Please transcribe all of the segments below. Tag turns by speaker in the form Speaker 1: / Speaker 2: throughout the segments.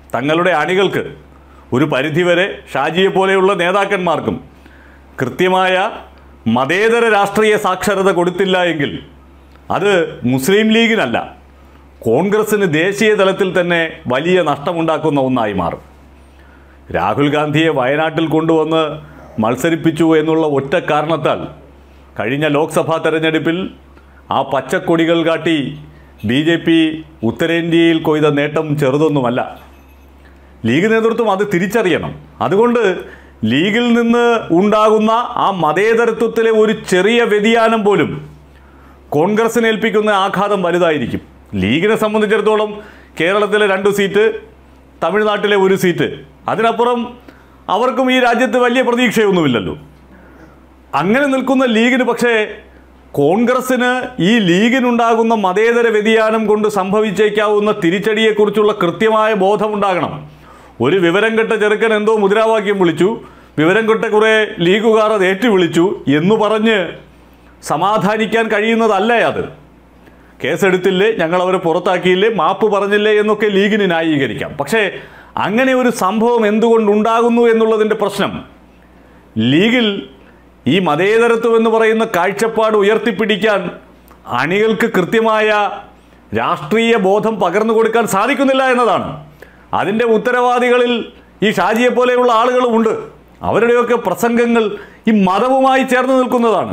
Speaker 1: തങ്ങളുടെ അണികൾക്ക് ഒരു പരിധിവരെ ഷാജിയെ പോലെയുള്ള നേതാക്കന്മാർക്കും കൃത്യമായ മതേതര രാഷ്ട്രീയ സാക്ഷരത കൊടുത്തില്ല എങ്കിൽ അത് മുസ്ലിം ലീഗിനല്ല കോൺഗ്രസിന് ദേശീയ തലത്തിൽ തന്നെ വലിയ നഷ്ടമുണ്ടാക്കുന്ന ഒന്നായി മാറും രാഹുൽ ഗാന്ധിയെ വയനാട്ടിൽ കൊണ്ടുവന്ന് മത്സരിപ്പിച്ചു എന്നുള്ള ഒറ്റ കാരണത്താൽ കഴിഞ്ഞ ലോക്സഭാ തെരഞ്ഞെടുപ്പിൽ ആ പച്ചക്കൊടികൾ കാട്ടി ബി ജെ പി ഉത്തരേന്ത്യയിൽ കൊയ്ത നേട്ടം ചെറുതൊന്നുമല്ല ലീഗ് നേതൃത്വം അത് തിരിച്ചറിയണം അതുകൊണ്ട് ലീഗിൽ നിന്ന് ഉണ്ടാകുന്ന ആ മതേതരത്വത്തിലെ ഒരു ചെറിയ വ്യതിയാനം പോലും കോൺഗ്രസിന് ഏൽപ്പിക്കുന്ന ആഘാതം വലുതായിരിക്കും ലീഗിനെ സംബന്ധിച്ചിടത്തോളം കേരളത്തിലെ രണ്ട് സീറ്റ് തമിഴ്നാട്ടിലെ ഒരു സീറ്റ് അതിനപ്പുറം അവർക്കും ഈ രാജ്യത്ത് വലിയ പ്രതീക്ഷയൊന്നുമില്ലല്ലോ അങ്ങനെ നിൽക്കുന്ന ലീഗിന് പക്ഷേ കോൺഗ്രസ്സിന് ഈ ലീഗിനുണ്ടാകുന്ന മതേതര വ്യതിയാനം കൊണ്ട് സംഭവിച്ചേക്കാവുന്ന തിരിച്ചടിയെക്കുറിച്ചുള്ള കൃത്യമായ ബോധമുണ്ടാകണം ഒരു വിവരം കെട്ട ചെറുക്കൻ എന്തോ മുദ്രാവാക്യം വിളിച്ചു വിവരം കെട്ട കുറേ ലീഗുകാർ അത് ഏറ്റുവിളിച്ചു എന്നു പറഞ്ഞ് സമാധാനിക്കാൻ കഴിയുന്നതല്ല അത് കേസെടുത്തില്ലേ ഞങ്ങൾ അവരെ പുറത്താക്കിയില്ലേ മാപ്പ് പറഞ്ഞില്ലേ എന്നൊക്കെ ലീഗിന് ന്യായീകരിക്കാം പക്ഷേ അങ്ങനെ ഒരു സംഭവം എന്തുകൊണ്ടുണ്ടാകുന്നു എന്നുള്ളതിൻ്റെ പ്രശ്നം ലീഗിൽ ഈ മതേതരത്വം എന്ന് പറയുന്ന കാഴ്ചപ്പാട് ഉയർത്തിപ്പിടിക്കാൻ അണികൾക്ക് കൃത്യമായ രാഷ്ട്രീയ ബോധം പകർന്നു കൊടുക്കാൻ സാധിക്കുന്നില്ല എന്നതാണ് അതിൻ്റെ ഉത്തരവാദികളിൽ ഈ ഷാജിയെ പോലെയുള്ള ആളുകളുമുണ്ട് അവരുടെയൊക്കെ പ്രസംഗങ്ങൾ ഈ മതവുമായി ചേർന്ന് നിൽക്കുന്നതാണ്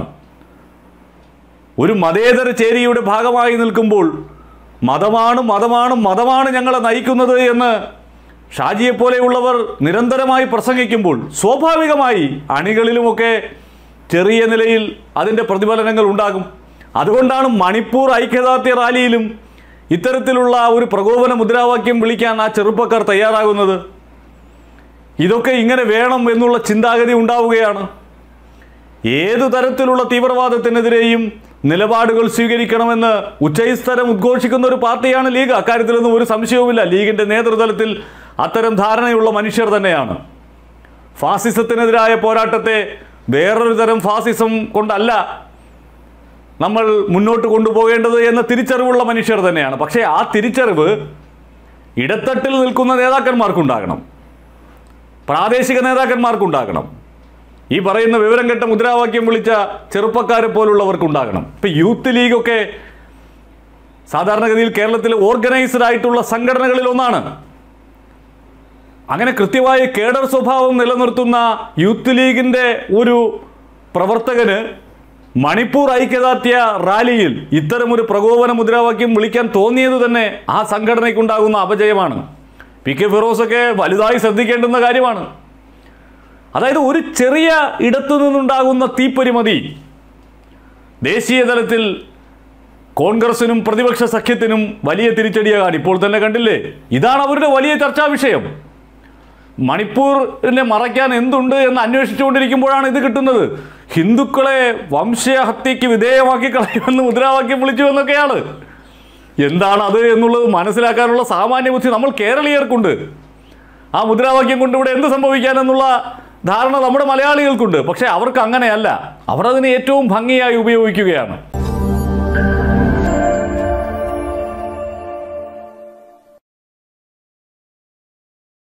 Speaker 1: ഒരു മതേതര ചേരിയുടെ ഭാഗമായി നിൽക്കുമ്പോൾ മതമാണ് മതമാണ് മതമാണ് ഞങ്ങളെ നയിക്കുന്നത് എന്ന് ഷാജിയെ പോലെയുള്ളവർ നിരന്തരമായി പ്രസംഗിക്കുമ്പോൾ സ്വാഭാവികമായി അണികളിലുമൊക്കെ ചെറിയ നിലയിൽ അതിൻ്റെ പ്രതിഫലനങ്ങൾ ഉണ്ടാകും അതുകൊണ്ടാണ് മണിപ്പൂർ ഐക്യദാർഢ്യ റാലിയിലും ഇത്തരത്തിലുള്ള ഒരു പ്രകോപന മുദ്രാവാക്യം വിളിക്കാൻ ആ ചെറുപ്പക്കാർ തയ്യാറാകുന്നത് ഇതൊക്കെ ഇങ്ങനെ വേണം എന്നുള്ള ചിന്താഗതി ഉണ്ടാവുകയാണ് ഏതു തരത്തിലുള്ള തീവ്രവാദത്തിനെതിരെയും നിലപാടുകൾ സ്വീകരിക്കണമെന്ന് ഉച്ചൈസ്തരം ഉദ്ഘോഷിക്കുന്ന ഒരു പാർട്ടിയാണ് ലീഗ് അക്കാര്യത്തിലൊന്നും ഒരു സംശയവുമില്ല ലീഗിൻ്റെ നേതൃതലത്തിൽ അത്തരം ധാരണയുള്ള മനുഷ്യർ തന്നെയാണ് ഫാസിസത്തിനെതിരായ പോരാട്ടത്തെ വേറൊരു തരം ഫാസിസം കൊണ്ടല്ല നമ്മൾ മുന്നോട്ട് കൊണ്ടുപോകേണ്ടത് എന്ന തിരിച്ചറിവുള്ള മനുഷ്യർ തന്നെയാണ് പക്ഷേ ആ തിരിച്ചറിവ് ഇടത്തട്ടിൽ നിൽക്കുന്ന നേതാക്കന്മാർക്കുണ്ടാകണം പ്രാദേശിക നേതാക്കന്മാർക്കുണ്ടാകണം ഈ പറയുന്ന വിവരം കെട്ട മുദ്രാവാക്യം വിളിച്ച ചെറുപ്പക്കാരെ പോലുള്ളവർക്കുണ്ടാകണം ഇപ്പം യൂത്ത് ലീഗൊക്കെ സാധാരണഗതിയിൽ കേരളത്തിൽ ഓർഗനൈസ്ഡ് ആയിട്ടുള്ള സംഘടനകളിൽ ഒന്നാണ് അങ്ങനെ കൃത്യമായ കേഡർ സ്വഭാവം നിലനിർത്തുന്ന യൂത്ത് ലീഗിൻ്റെ ഒരു പ്രവർത്തകന് മണിപ്പൂർ ഐക്യദാർഢ്യ റാലിയിൽ ഇത്തരമൊരു പ്രകോപന മുദ്രാവാക്യം വിളിക്കാൻ തോന്നിയത് തന്നെ ആ സംഘടനയ്ക്കുണ്ടാകുന്ന അപജയമാണ് പി കെ ഫിറോസൊക്കെ വലുതായി ശ്രദ്ധിക്കേണ്ടുന്ന കാര്യമാണ് അതായത് ഒരു ചെറിയ ഇടത്തു നിന്നുണ്ടാകുന്ന തീപ്പൊരിമതി ദേശീയ തലത്തിൽ കോൺഗ്രസിനും പ്രതിപക്ഷ സഖ്യത്തിനും വലിയ തിരിച്ചടിയാകാൻ ഇപ്പോൾ തന്നെ കണ്ടില്ലേ ഇതാണ് അവരുടെ വലിയ ചർച്ചാ വിഷയം മണിപ്പൂരിനെ മറയ്ക്കാൻ എന്തുണ്ട് എന്ന് അന്വേഷിച്ചുകൊണ്ടിരിക്കുമ്പോഴാണ് ഇത് കിട്ടുന്നത് ഹിന്ദുക്കളെ വംശഹത്യക്ക് വിധേയമാക്കി കളയുമെന്ന് മുദ്രാവാക്യം വിളിച്ചു എന്നൊക്കെയാണ് എന്താണ് അത് എന്നുള്ളത് മനസ്സിലാക്കാനുള്ള സാമാന്യ ബുദ്ധി നമ്മൾ കേരളീയർക്കുണ്ട് ആ മുദ്രാവാക്യം കൊണ്ട് ഇവിടെ എന്ത് സംഭവിക്കാനെന്നുള്ള ധാരണ നമ്മുടെ മലയാളികൾക്കുണ്ട് പക്ഷേ അവർക്ക് അങ്ങനെയല്ല അവർ അതിനെ ഏറ്റവും ഭംഗിയായി ഉപയോഗിക്കുകയാണ്